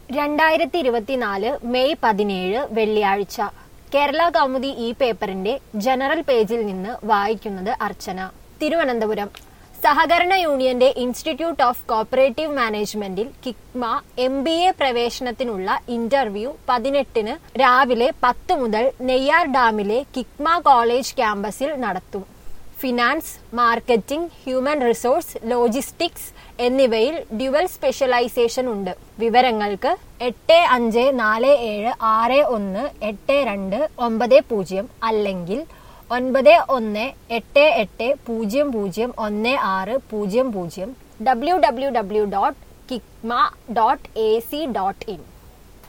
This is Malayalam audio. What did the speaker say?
രണ്ടായിരത്തി ഇരുപത്തിനാല് മെയ് പതിനേഴ് വെള്ളിയാഴ്ച കേരള കൗമുദി ഈ പേപ്പറിന്റെ ജനറൽ പേജിൽ നിന്ന് വായിക്കുന്നത് അർച്ചന തിരുവനന്തപുരം സഹകരണ യൂണിയന്റെ ഇൻസ്റ്റിറ്റ്യൂട്ട് ഓഫ് കോപ്പറേറ്റീവ് മാനേജ്മെന്റിൽ കിക്മ എം ബി എ പ്രവേശനത്തിനുള്ള ഇന്റർവ്യൂ പതിനെട്ടിന് രാവിലെ പത്ത് മുതൽ നെയ്യാർ ഡാമിലെ കിക്മ കോളേജ് ക്യാമ്പസിൽ നടത്തും finance marketing human resource logistics എന്നിവയിൽ ഡ്യുവൽ സ്പെഷ്യലൈസേഷൻ ഉണ്ട് വിവരങ്ങൾക്ക് എട്ട് അഞ്ച് നാല് ഏഴ് ആറ് ഒന്ന് എട്ട് രണ്ട് ഒമ്പത് പൂജ്യം അല്ലെങ്കിൽ ഒൻപത് ഒന്ന് എട്ട് എട്ട് പൂജ്യം പൂജ്യം ഒന്ന് ആറ് പൂജ്യം പൂജ്യം W W W dot KICMA dot A C dot in